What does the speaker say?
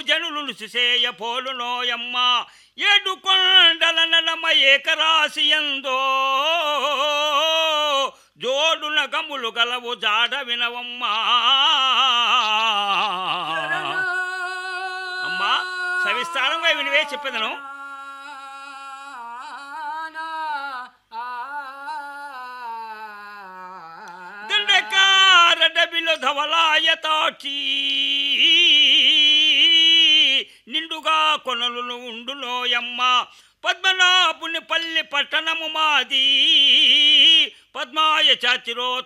జనులు సుసేయ పోలునోయమ్మ ఏడు కొండల నడమ ఏకరాశి ఎందో జోడున గములు గలవు జాడ వినవమ్మా అమ్మా సవిస్తారంగా వినివే చెప్పేదను దండకార డబిలో ధవలాయ తాచి నిండుగా కొనలు ఉండులోయమ్మ పద్మనాభుని పల్లి పట్టణము మాది పద్మాయ చాచిరో